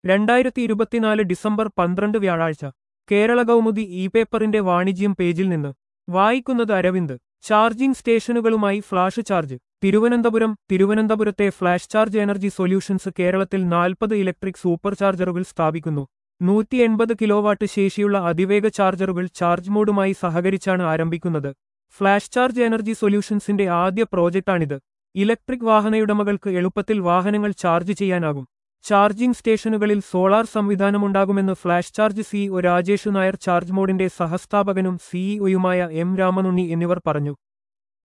രണ്ടായിരത്തി ഇരുപത്തിനാല് ഡിസംബർ പന്ത്രണ്ട് വ്യാഴാഴ്ച കേരള കൗമുദി ഇ പേപ്പറിന്റെ വാണിജ്യം പേജിൽ നിന്ന് വായിക്കുന്നത് അരവിന്ദ് ചാർജിംഗ് സ്റ്റേഷനുകളുമായി ഫ്ലാഷ് ചാർജ് തിരുവനന്തപുരം തിരുവനന്തപുരത്തെ ഫ്ലാഷ് ചാർജ് എനർജി സൊല്യൂഷൻസ് കേരളത്തിൽ നാൽപ്പത് ഇലക്ട്രിക് സൂപ്പർ ചാർജറുകൾ സ്ഥാപിക്കുന്നു നൂറ്റി എൺപത് കിലോവാട്ട് ശേഷിയുള്ള അതിവേഗ ചാർജറുകൾ ചാർജ് മോഡുമായി സഹകരിച്ചാണ് ആരംഭിക്കുന്നത് ഫ്ലാഷ് ചാർജ് എനർജി സൊല്യൂഷൻസിന്റെ ആദ്യ പ്രോജക്റ്റാണിത് ഇലക്ട്രിക് വാഹനയുടമകൾക്ക് എളുപ്പത്തിൽ വാഹനങ്ങൾ ചാർജ് ചെയ്യാനാകും ചാർജിംഗ് സ്റ്റേഷനുകളിൽ സോളാർ സംവിധാനമുണ്ടാകുമെന്ന് Flash Charge CEO Rajesh Nair ചാർജ് മോഡിന്റെ സഹസ്ഥാപകനും സിഇഒയുമായ എം രാമനുണ്ണി എന്നിവർ പറഞ്ഞു